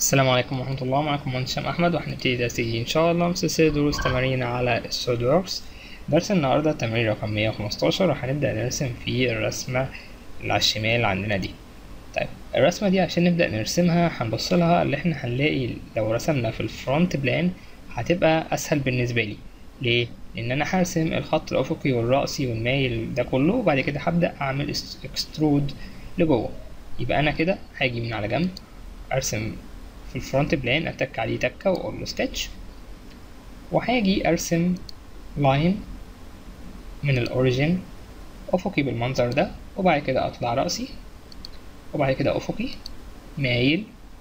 السلام عليكم ورحمة الله معكم مهندس هشام أحمد وهنبتدي درسي إن شاء الله سلسلة دروس تمارين على السوليد وركس درس النهاردة تمرين رقم مية وخمستاشر وهنبدأ نرسم في الرسمة اللي على الشمال عندنا دي طيب الرسمة دي عشان نبدأ نرسمها هنبص لها اللي احنا هنلاقي لو رسمنا في الفرونت بلان هتبقى أسهل بالنسبة لي ليه؟ لأن أنا هرسم الخط الأفقي والرأسي والمايل ده كله وبعد كده هبدأ أعمل اكسترود لجوه يبقى أنا كده هاجي من على جنب أرسم في الفرونت بلان اتك عليه تكة واقول له سكتش وهاجي ارسم لاين من الاوريجين افقي بالمنظر ده وبعد كده اطلع رأسي وبعد كده افقي مايل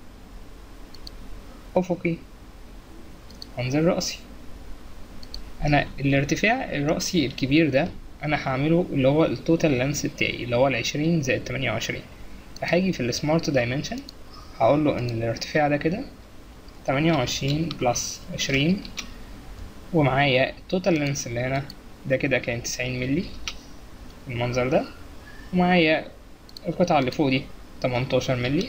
افقي انزل رأسي انا الارتفاع الرأسي الكبير ده انا هعمله اللي هو التوتال لانس بتاعي اللي هو العشرين زائد تمانية وعشرين فهاجي في السمارت دايمنشن هقول له ان الارتفاع ده كده تمانية وعشرين بلس عشرين ومعايا التوتال لينس اللي هنا ده كده كان تسعين ملي المنظر ده ومعايا القطعة اللي فوق دي تمنتاشر ملي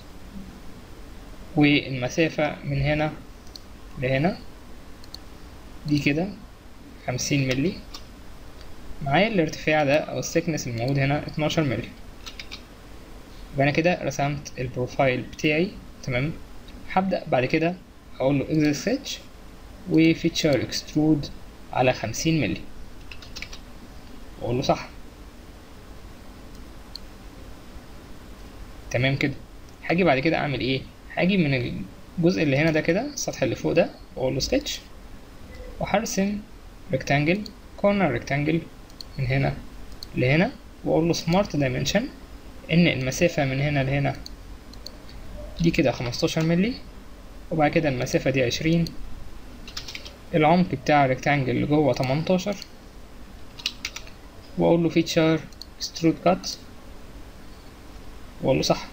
والمسافة من هنا لهنا دي كده خمسين ملي معايا الارتفاع ده او السكنس الموجود هنا اتناشر ملي يبقى انا كده رسمت البروفايل بتاعي تمام هبدأ بعد كده اقول له اكزل سكتش وفيتشر اكسترود على خمسين ملي واقول له صح تمام كده هاجي بعد كده اعمل ايه هاجي من الجزء اللي هنا ده كده السطح اللي فوق ده واقول له سكتش وهرسم ريكتانجل كورنر ريكتانجل من هنا لهنا واقول له سمارت دايمنشن ان المسافة من هنا لهنا دي كده خمستاشر ملي وبعد كده المسافة دي عشرين العمق بتاع الريكتانجل اللي جوه تمنتاشر واقول له فيتشر اكسترود كات واقول له صح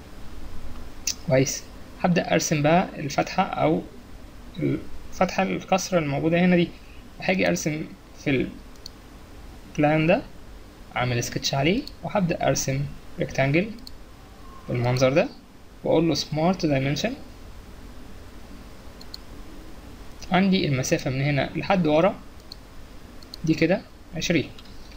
كويس هبدأ ارسم بقى الفتحة او الفتحة الكسرة الموجودة هنا دي هاجي ارسم في البلان ده اعمل سكتش عليه وهبدأ ارسم ريكتانجل بالمنظر ده واقول له سمارت دايمنشن عندي المسافة من هنا لحد ورا دي كده عشرين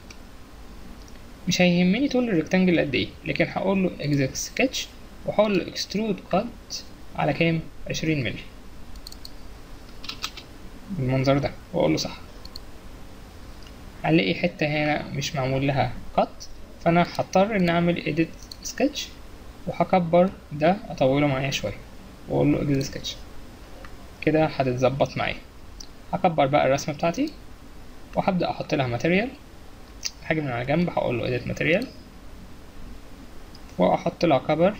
مش هيهمني طول الريكتانجل قد ايه لكن هقول له اكزاكت سكتش وهقول له اكسترود كات على كام عشرين ملي بالمنظر ده واقول له صح هنلاقي حتة هنا مش معمول لها كات فانا هضطر ان اعمل edit sketch وهكبر ده اطوله معايا شويه واقول له edit sketch كده هتتظبط معايا هكبر بقى الرسمه بتاعتي وهبدا احط لها ماتيريال هاجي من على جنب هقول له edit material واحط لها كبر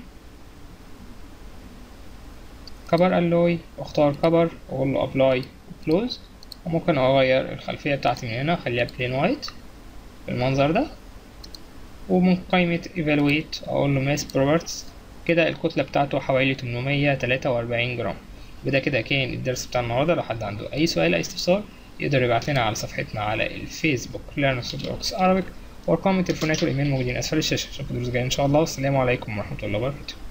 كبر alloy واختار كبر واقول له apply close وممكن اغير الخلفيه بتاعتي من هنا اخليها plain white بالمنظر ده ومن قائمة evaluate أقول له mass properties كده الكتلة بتاعته حوالي 843 جرام وده كده كان الدرس بتاع النهاردة لو حد عنده أي سؤال أي استفسار يقدر يبعت لنا على صفحتنا على الفيسبوك Learn Solid Arabic وأرقام التليفونات والإيميل موجودين أسفل الشاشة أشوفكم الدروس الجاية إن شاء الله والسلام عليكم ورحمة الله وبركاته